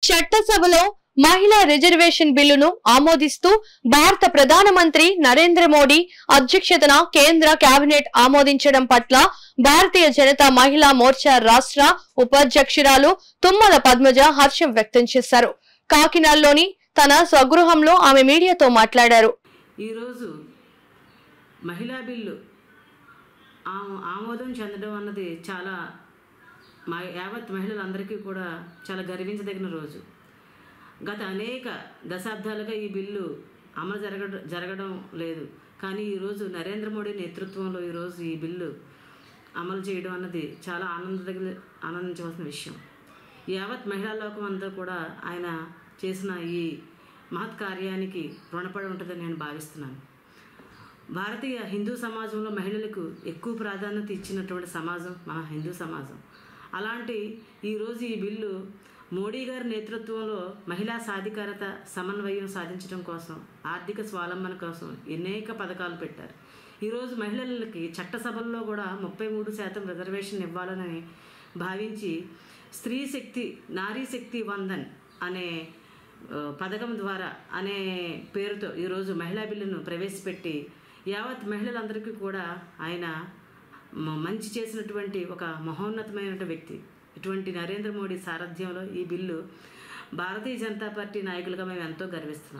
చట్టసభలో మహిళా రిజర్వేషన్ బిల్లును ఆమోదిస్తూ భారత ప్రధానమంత్రి నరేంద్ర మోడీ అధ్యక్షతన కేంద్ర కేబినెట్ ఆమోదించడం పట్ల భారతీయ జనతా మహిళా మోర్చా రాష్ట్ర ఉపాధ్యక్షురాలు తుమ్మల పద్మజ హర్షం వ్యక్తం చేశారు కాకినాడలోని తన స్వగృహంలో ఆమె మీడియాతో మాట్లాడారు ఈరోజు మహిళా బిల్లు ఆ- ఆమోదం చెందడం అన్నది చాలా మా యావత్ మహిళలందరికీ కూడా చాలా గర్వించదగిన రోజు గత అనేక దశాబ్దాలుగా ఈ బిల్లు అమలు జరగ జరగడం లేదు కానీ ఈరోజు నరేంద్ర మోడీ నేతృత్వంలో ఈరోజు ఈ బిల్లు అమలు చేయడం అన్నది చాలా ఆనందదగిన ఆనందించవలసిన విషయం యావత్ మహిళా లోకం అంతా కూడా ఆయన చేసిన ఈ మహత్ కార్యానికి రుణపడి ఉంటుందని నేను భావిస్తున్నాను భారతీయ హిందూ సమాజంలో మహిళలకు ఎక్కువ ప్రాధాన్యత ఇచ్చినటువంటి సమాజం మన హిందూ సమాజం అలాంటి ఈరోజు ఈ బిల్లు మోడీ గారి నేతృత్వంలో మహిళా సాధికారత సమన్వయం సాధించడం కోసం ఆర్థిక స్వావలంబన కోసం అనేక పథకాలు పెట్టారు ఈరోజు మహిళలకి చట్టసభల్లో కూడా ముప్పై మూడు శాతం రిజర్వేషన్ ఇవ్వాలని భావించి స్త్రీ శక్తి నారీ శక్తి వందన్ అనే ఆ, పథకం ద్వారా అనే పేరుతో ఈరోజు మహిళా బిల్లును ప్రవేశపెట్టి యావత్ మహిళలందరికీ కూడా ఆయన మ- మంచి చేసినటువంటి ఒక మహోన్నతమైన వ్యక్తి ఇటువంటి నరేంద్ర మోడీ సారథ్యంలో ఈ బిల్లు భారతీయ జనతా పార్టీ నాయకులుగా మేము ఎంతో గర్విస్తున్నాం